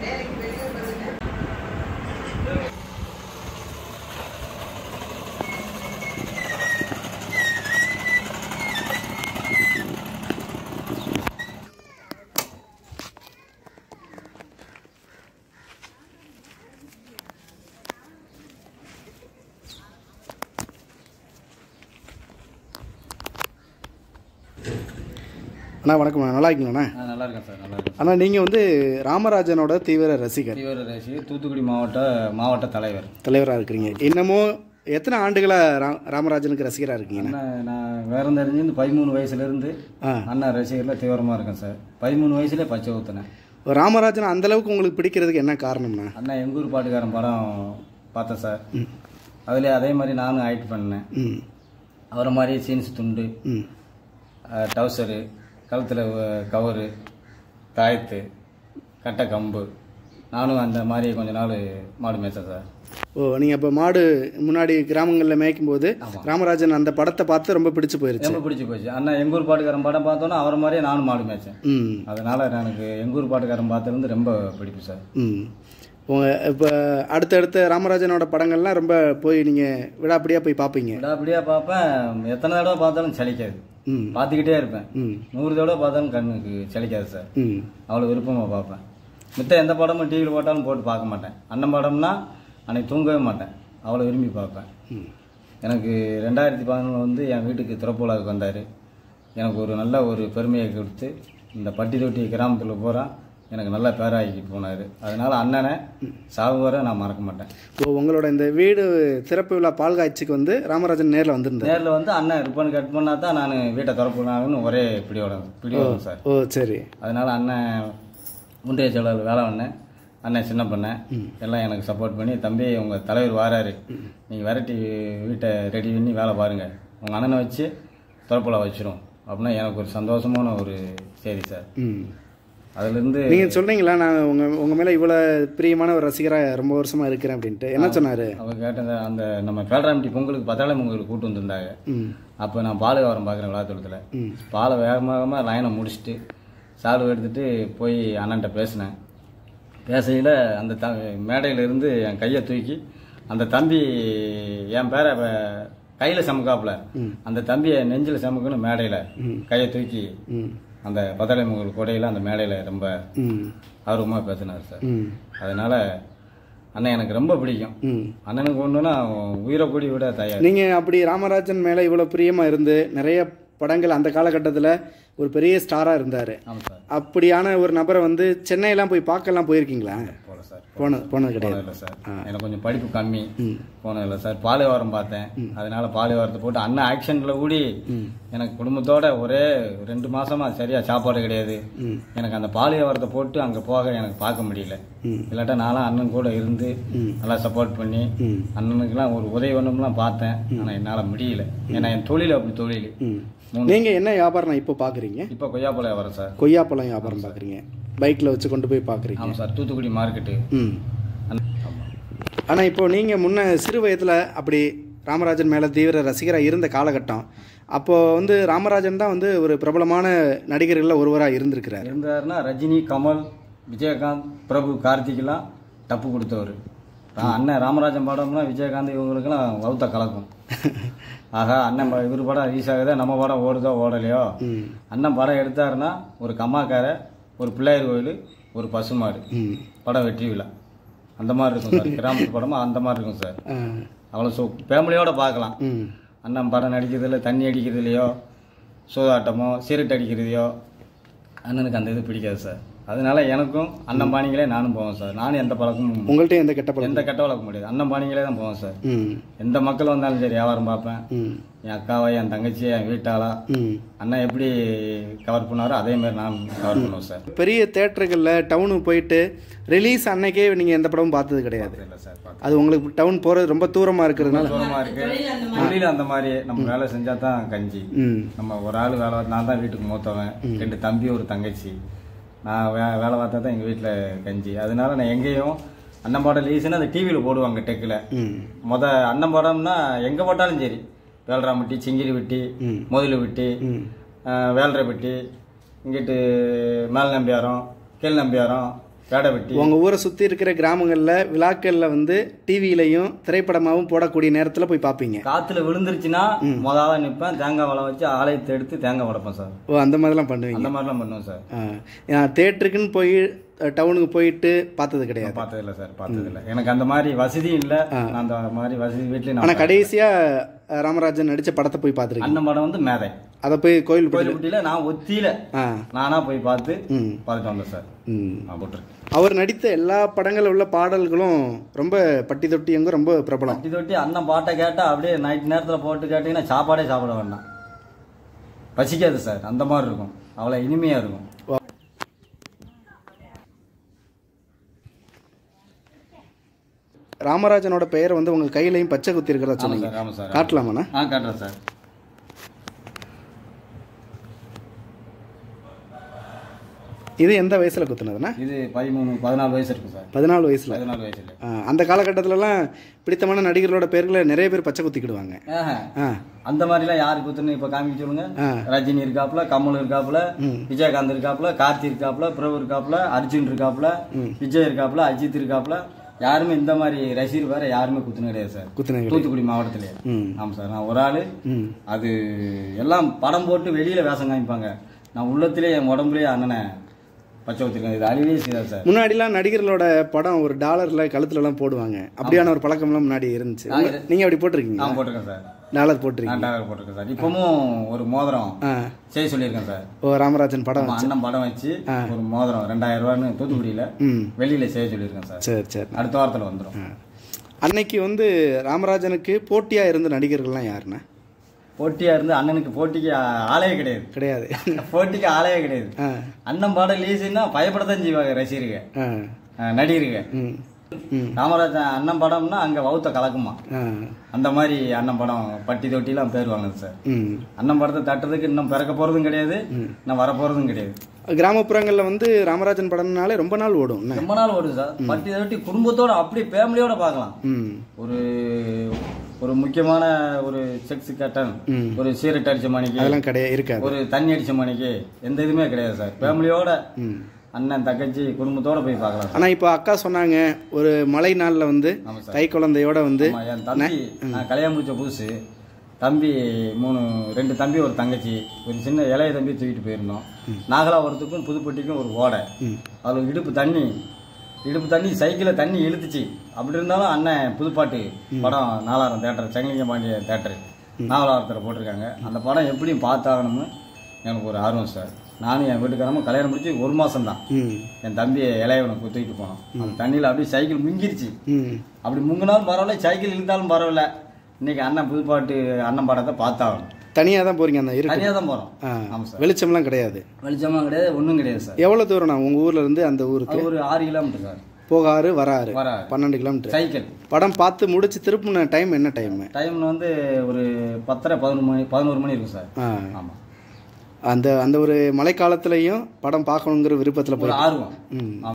அண்ணா வணக்கம் நல்லா இருக்கீங்களாண்ணா ஆ நல்லா இருக்கேன் சார் நல்லா இருக்கேன் அண்ணா நீங்கள் வந்து ராமராஜனோட தீவிர ரசிகர் தீவிர ரசிகர் தூத்துக்குடி மாவட்ட மாவட்ட தலைவர் தலைவராக இருக்கிறீங்க இன்னமும் எத்தனை ஆண்டுகளாக ரா ராமராஜனுக்கு ரசிகராக இருக்கீங்கண்ணா அண்ணா நான் விவரம் தெரிஞ்சு இந்த பதிமூணு வயசுலேருந்து ஆ அண்ணா ரசிகரில் தீவிரமாக இருக்கேன் சார் பதிமூணு வயசுலேயே பச்சை ஊற்றினேன் ராமராஜன் அந்த அளவுக்கு உங்களுக்கு பிடிக்கிறதுக்கு என்ன காரணம்ண்ணா அண்ணா எங்கள் ஊர் பாட்டுக்காரன் படம் பார்த்தேன் சார் அதிலே அதே மாதிரி நானும் ஆக்ட் பண்ணேன் ம் அவரை மாதிரி சீன்ஸ் துண்டு ம் டவுசரு கழுத்தில் கவரு தாயத்து கட்டை கம்பு நானும் அந்த மாதிரி கொஞ்ச நாள் மாடு மேய்ச்சேன் சார் ஓ நீங்கள் இப்போ மாடு முன்னாடி கிராமங்களில் மேய்க்கும் போது ஆமா. ராமராஜன் அந்த படத்தை பார்த்து ரொம்ப பிடிச்சு போயிருச்சு ரொம்ப பிடிச்சி போச்சு அண்ணா எங்கள் ஊர் பாட்டுக்காரன் படம் பார்த்தோன்னா அவரை மாதிரியே நானும் மாடு மேய்ச்சேன் ம் அதனால் எனக்கு எங்கள் ஊர் பாட்டுக்காரன் பார்த்துருந்து ரொம்ப பிடிப்பு சார் ம் உங்கள் இப்போ அடுத்தடுத்த ராமராஜனோட படங்கள்லாம் ரொம்ப போய் நீங்கள் விடாப்படியாக போய் பார்ப்பீங்க அப்படியே பார்ப்பேன் எத்தனை தடவை பார்த்தாலும் சலிக்காது ம் பார்த்துக்கிட்டே இருப்பேன் ம் நூறு தடவை பார்த்தாலும் கண்ணுக்கு சலிக்காது சார் ம் அவ்வளோ விருப்பமாக பார்ப்பேன் மித்த எந்த படமும் டிவியில் போட்டாலும் போட்டு பார்க்க மாட்டேன் அண்ணன் படம்னா அன்னைக்கு தூங்கவே மாட்டேன் அவ்வளோ விரும்பி பார்ப்பேன் ம் எனக்கு ரெண்டாயிரத்தி பதினொன்று வந்து என் வீட்டுக்கு திறப்புலாவுக்கு வந்தார் எனக்கு ஒரு நல்ல ஒரு பெருமையை கொடுத்து இந்த பட்டி தொட்டி கிராமத்தில் பூரா எனக்கு நல்ல பேராகிட்டு போனார் அதனால அண்ணனை சாவு வரை நான் மறக்க மாட்டேன் இப்போ உங்களோட இந்த வீடு திறப்பு விழா பால் காட்சிக்கு வந்து ராமராஜன் நேரில் வந்திருந்தார் நேரில் வந்து அண்ணன் ரிப்பன் கட் பண்ணால் தான் நான் வீட்டை திறப்புலான்னு ஒரே பிடியோட பிடிவோம் சார் ஓ சரி அதனால அண்ணன் ஒன்றிய செயலாளர் வேலை பண்ணேன் அண்ணன் சின்ன பண்ணேன் எல்லாம் எனக்கு சப்போர்ட் பண்ணி தம்பி உங்கள் தலைவர் வாராரு நீங்கள் விரட்டி வீட்டை ரெடி பண்ணி வேலை பாருங்கள் உங்கள் அண்ணனை வச்சு திறப்புல வச்சிரும் அப்படின்னா எனக்கு ஒரு சந்தோஷமான ஒரு செய்தி சார் ம் அதுலேருந்து நீங்கள் சொல்கிறீங்களா நான் உங்கள் உங்கள் மேலே இவ்வளோ பிரியமான ஒரு ரசிகராக ரொம்ப வருஷமாக இருக்கிறேன் அப்படின்ட்டு என்ன சொன்னார் அவங்க கேட்ட அந்த நம்ம பேலராம்பட்டி பொங்கலுக்கு பத்தாளம் பொங்கலுக்கு கூட்டு வந்திருந்தாங்க ம் அப்போ நான் பால் வியாபாரம் பார்க்குறேன் விளாத்தூரத்தில் ம் பாலை வேகமாக லைனை முடிச்சுட்டு சால்வை எடுத்துட்டு போய் அண்ணன்ட்ட பேசினேன் பேசையில் அந்த த மேடையில இருந்து என் கையை தூக்கி அந்த தம்பி என் பேரை கையில் சமக்காப்புல அந்த தம்பியை நெஞ்சில் சமக்குன்னு மேடையில் கையை தூக்கி ம் அந்த பத்தாளி முகல் கொடையில் அந்த மேடையில் ரொம்ப ம் ஆர்வமாக பேசினார் சார் ம் அதனால அண்ணன் எனக்கு ரொம்ப பிடிக்கும் ம் அண்ணனுக்கு ஒன்றுனா உயிரை கூடி விட தயார் நீங்கள் அப்படி ராமராஜன் மேலே இவ்வளோ பிரியமாக இருந்து நிறைய படங்கள் அந்த காலகட்டத்தில் ஒரு பெரிய ஸ்டாராக இருந்தார் ஆமாம் சார் அப்படியான ஒரு நபரை வந்து சென்னையெல்லாம் போய் பார்க்கலாம் போயிருக்கீங்களா போல சார் போனது போனது கிடையாது போனதில்லை சார் எனக்கு கொஞ்சம் படிப்பு கம்மி போனதில்லை சார் பாலைவாரம் பார்த்தேன் அதனால பாலைவாரத்தை போட்டு அண்ணன் ஆக்ஷனில் கூடி எனக்கு குடும்பத்தோட ஒரே ரெண்டு மாசமா சரியா சாப்பாடு கிடையாது ம். எனக்கு அந்த பாலைவாரத்தை போட்டு அங்கே போக எனக்கு பார்க்க முடியல ம். இல்லாட்டா நானும் அண்ணன் கூட இருந்து நல்லா சப்போர்ட் பண்ணி ம் அண்ணனுக்கெல்லாம் ஒரு உதவி பண்ணணும்லாம் பார்த்தேன் ஆனால் என்னால் முடியல ஏன்னா என் தொழில் அப்படி தொழில் ம் நீங்கள் என்ன வியாபாரம் இப்போ பார்க்குறீங்க இப்போ கொய்யாப்பழம் வியாபாரம் சார் கொய்யாப்பழம் வியாபாரம் பார்க்குறீங்க பைக்கில் வச்சு கொண்டு போய் பார்க்குறீங்க ஆமாம் சார் தூத்துக்குடி மார்க்கெட்டு ம் ஆனால் இப்போ நீங்கள் முன்ன சிறு வயதில் அப்படி ராமராஜன் மேலே தீவிர ரசிகராக இருந்த காலகட்டம் அப்போ வந்து ராமராஜன் தான் வந்து ஒரு பிரபலமான நடிகர்களில் ஒருவராக இருந்திருக்கிறார் இருந்தாருன்னா ரஜினி கமல் விஜயகாந்த் பிரபு கார்த்திக்லாம் டப்பு கொடுத்தவர் நான் அண்ணன் ராமராஜன் படம்னா விஜயகாந்த் இவங்களுக்கெல்லாம் வவுத்த கலக்கும் ஆகா அண்ணன் ப- இவர் படம் ரீஸ் ஆகுதா நம்ம படம் ஓடுதோ ஓடலையோ ம் அண்ணன் படம் எடுத்தாருன்னா ஒரு கம்மாக்கார ஒரு பிள்ளையார் கோயில் ஒரு பசுமாடு ம் படம் வெற்றி விழா அந்த மாதிரி இருக்கும் சார் கிராமத்து படமா அந்த மாதிரி இருக்கும் சார் ஆ, அவ்வளோ சோ ஃபேமிலியோட பார்க்கலாம் ம் அண்ணன் படம் நடிக்கிறதுல தண்ணி அடிக்கிறதுலையோ சூதாட்டமோ சீரட் அடிக்கிறதையோ அண்ணனுக்கு அந்த இது பிடிக்காது சார் அதனால எனக்கும் அண்ணன் பாணிகளே நானும் போவேன் சார் நானும் எந்த பழக்கமும் உங்கள்கிட்ட எந்த கெட்ட பழக்கம் எந்த கெட்ட வழக்கம் முடியாது அண்ணன் பாணிகளே தான் போவேன் சார் ம் எந்த மக்கள் வந்தாலும் சரி வியாபாரம் பார்ப்பேன் ம் என் அக்காவை என் தங்கச்சியை என் வீட்டாளா ம் அண்ணன் எப்படி கவர் பண்ணாரோ அதே மாதிரி நான் கவர் பண்ணுவேன் சார் பெரிய தேட்டருகளில் டவுனுக்கு போயிட்டு ரிலீஸ் அன்னைக்கே நீங்கள் எந்த படமும் பார்த்தது கிடையாது இல்லை சார் பார்த்து அது உங்களுக்கு டவுன் போகிறது ரொம்ப தூரமாக இருக்கிறதுனால தூரமாக இருக்கு தொழில் அந்த மாதிரி நம்ம வேலை செஞ்சா தான் கஞ்சி ம் நம்ம ஒரு ஆள் வேலை பார்த்து- நான் தான் வீட்டுக்கு மூத்தவன் ரெண்டு தம்பி ஒரு தங்கச்சி நான் வே வேலை பார்த்தா தான் எங்கள் வீட்டில் கஞ்சி அதனால நான் எங்கேயும் அண்ணன் படம் ரிலீஸ்னா அந்த டிவியில் போடுவாங்க டெக்கில் ம் முத அண்ணன் படம்னா எங்கே போட்டாலும் சரி வேலராம்பட்டி சிங்கிரி வெட்டி ம். முதலு வெட்டி ம் வேலரை வெட்டி இங்கிட்டு மேல் நம்பியாரம் கீழ் நம்பியாரம் பேடை வெட்டி உங்கள் ஊரை சுற்றி இருக்கிற கிராமங்களில் விழாக்களில் வந்து டிவியிலையும் திரைப்படமாகவும் போடக்கூடிய நேரத்தில் போய் பார்ப்பீங்க காத்துல விழுந்துருச்சுன்னா முதல்ல நிற்பேன் தேங்காய் வளம் வச்சு ஆலயத்தை எடுத்து தேங்காய் உடைப்பேன் சார் ஓ அந்த மாதிரிலாம் பண்ணுவீங்க அந்த மாதிரிலாம் பண்ணுவேன் சார் ஆ தேட்டருக்குன்னு போய் டவுனுக்கு போயிட்டு பார்த்தது கிடையாது பார்த்ததில்ல சார் பார்த்ததில்ல எனக்கு அந்த மாதிரி வசதியும் இல்லை நான் அந்த மாதிரி வசதி வீட்லயும் ஆனால் நான் கடைசியாக ராமராஜன் நடித்த படத்தை போய் பார்த்துருக்கீங்க அண்ணன் படம் வந்து மேதை அதை போய் கோயில் கோயில்பட்டியில நான் ஒத்தியில ஆ நானா போய் பார்த்து ம் பார்த்துட்டு வந்தேன் சார் ம் நான் போட்டிருக்கேன் அவர் நடித்த எல்லா படங்களில் உள்ள பாடல்களும் ரொம்ப பட்டி தொட்டி எங்க ரொம்ப பிரபலம் தட்டி தொட்டி அண்ணன் பாட்டை கேட்டா அப்படியே நைட் நேரத்துல போட்டு கேட்டீங்கன்னா சாப்பாடே சாப்பிட வேண்டாம் பசிக்காது சார் அந்த மாதிரி இருக்கும் அவ்வளோ இனிமையா இருக்கும் ராமராஜனோட பெயர் வந்து உங்க கையிலையும் பச்சை குத்தி இருக்கிறதா ஆமாம் சொன்னீங்க சார் ஆமாம் சார் காட்டலாமாண்ணா ஆ காட்டுறேன் சார் இது எந்த வயசுல குத்துனதுண்ணா இது பதிமூணு பதினாலு வயசு இருக்கும் சார் பதினாலு வயசுல பதினாலு வயசுல ஆ, அந்த காலகட்டத்திலலாம் பிடித்தமான நடிகர்களோட பேர்களை நிறைய பேர் பச்சை குத்திக்கிடுவாங்க ஆஹா. ஆ அந்த மாதிரிலாம் யாரு குத்துன்னு இப்ப காமிக்க சொல்லுங்க ஆ. ரஜினி இருக்காப்புல கமல் இருக்காப்புல விஜயகாந்த் இருக்காப்புல கார்த்தி இருக்காப்புல பிரபு இருக்காப்புல அர்ஜுன் இருக்காப்புல விஜய் இருக்காப்புல அஜித் இருக்காப்புல யாருமே இந்த மாதிரி ரசிகர் வேற யாருமே குத்துன கிடையாது சார் குத்துனது தூத்துக்குடி மாவட்டத்திலே ம் ஆமா சார் நான் ஒரு ஆளு ம் அது எல்லாம் படம் போட்டு வெளியில வேஷம் காமிப்பாங்க நான் உள்ளத்திலே என் உடம்புலயே அண்ணனை பச்சை ஊத்திருக்கேன் இது அழிவே செய்யாது சார் முன்னாடிலாம் நடிகர்களோட படம் ஒரு டாலர்ல கழுத்துல எல்லாம் போடுவாங்க அப்படியான ஒரு பழக்கம்லாம் முன்னாடி இருந்துச்சு உங்க- நீங்க அப்படி போட்டிருக்கீங்க நான் போட்டிருக்கேன் சார் டாலர் போட்டிருக்கீங்க நான் டாலர் போட்டிருக்கேன் சார் இப்பவும் ஒரு மோதிரம் ஆ செய்ய சொல்லியிருக்கேன் சார் ஓ ராமராஜன் படம் நம்ம அண்ணன் படம் வச்சு ஒரு மோதிரம் ரெண்டாயிரம் ரூபான்னு தூத்துக்குடியில ம் வெளியில செய்ய சொல்லியிருக்கேன் சார் சரி சரி அடுத்த வாரத்துல வந்துடும் ஆ. அன்னைக்கு வந்து ராமராஜனுக்கு போட்டியா இருந்த நடிகர்கள்லாம் யாருண்ணா போட்டியா இருந்து அண்ணனுக்கு போட்டிக்கு ஆ- ஆளே கிடையாது கிடையாது போட்டிக்கு ஆளே கிடையாது ஆ அண்ணன் பாடம் லீசுன்னா பயப்படத்தான் செய்வாங்க ரசிகருங்க ஆ ஆ, நடிகருங்க ம் ம் ராமராஜன் அண்ணன் படம்னா அங்க வவுத்த கலக்குமா ஆ அந்த மாதிரி அண்ணன் படம் பட்டி தொட்டிலாம் பேர் வாங்குது சார் ம் அண்ணன் படத்தை தட்டுறதுக்கு இன்னும் பிறக்க போறதும் கிடையாது இன்னும் வர போறதும் கிடையாது கிராமப்புறங்களில் வந்து ராமராஜன் படம்னாலே ரொம்ப நாள் ஓடும் என்ன? ரொம்ப நாள் ஓடுது சார் பட்டி தொட்டி குடும்பத்தோட அப்படியே ஃபேமிலியோட பார்க்கலாம் ம் ஒரு ஒரு முக்கியமான ஒரு செக்ஸ் கட்டன் ம். ஒரு சீரட் அடிச்ச மணிக்கு அதெல்லாம் கிடையாது இருக்காது ஒரு தண்ணி அடிச்ச மணிக்கு எந்த இதுவுமே கிடையாது சார் ஃபேமிலியோட ம் அண்ணன் தங்கச்சி குடும்பத்தோட போய் பார்க்கலாம் சார் ஆனால் இப்போ அக்கா சொன்னாங்க ஒரு மழை நாளில் வந்து ஆமா சார் கை குழந்தையோட வந்து ஆமா, என் தம்பி நான் கல்யாணம் முடிச்ச புதுசு தம்பி மூணு ரெண்டு தம்பி ஒரு தங்கச்சி ஒரு சின்ன இளைய தம்பி தூக்கிட்டு போயிருந்தோம் நாகலாபுரத்துக்கும் புதுப்பட்டிக்கும் ஒரு ஓடை ம் அதில் இடுப்பு தண்ணி இடுப்பு தண்ணி சைக்கிளில் தண்ணி இழுத்துச்சு அப்படி இருந்தாலும் அண்ணன் புதுப்பாட்டு படம் நாலாயிரம் தேட்டர் செங்கலிங்க பாண்டிய தேட்டர் நாகலாபுரத்தில் போட்டிருக்காங்க அந்த படம் எப்படியும் பார்த்தாகணும்னு எனக்கு ஒரு ஆர்வம் சார் நானும் என் வீட்டுக்காரமும் கல்யாணம் முடிச்சு ஒரு மாதம் தான் ம் என் தம்பியை இளையவனை தூக்கிட்டு போனோம் அந்த தண்ணியில் அப்படியே சைக்கிள் முங்கிருச்சு ம் அப்படி முங்கினாலும் பரவாயில்ல சைக்கிள் இழுத்தாலும் பரவாயில்ல இன்னைக்கு அண்ணன் புதுப்பாட்டு அண்ணன் படத்தை பார்த்தாகணும் தனியாக தான் போறீங்க அந்த இருக்கு தனியாக தான் போகிறோம் ஆ ஆமாம் சார் வெளிச்சம்லாம் கிடையாது வெளிச்சமாக கிடையாது ஒன்றும் கிடையாது சார் எவ்வளோ தூரம்ண்ணா உங்கள் ஊர்ல இருந்து அந்த ஊருக்கு அது ஒரு ஆறு கிலோமீட்டர் சார் போக ஆறு வர ஆறு வர பன்னெண்டு கிலோமீட்டர் சைக்கிள் படம் பார்த்து முடிச்சு திருப்பின டைம் என்ன டைம் டைம்ல வந்து ஒரு பத்தரை பதினொரு மணி பதினோரு மணி இருக்கும் சார் ஆ ஆமாம் அந்த அந்த ஒரு மழைக்காலத்துலேயும் படம் பார்க்கணுங்கிற விருப்பத்தில் போய் ஒரு ஆர்வம் ம்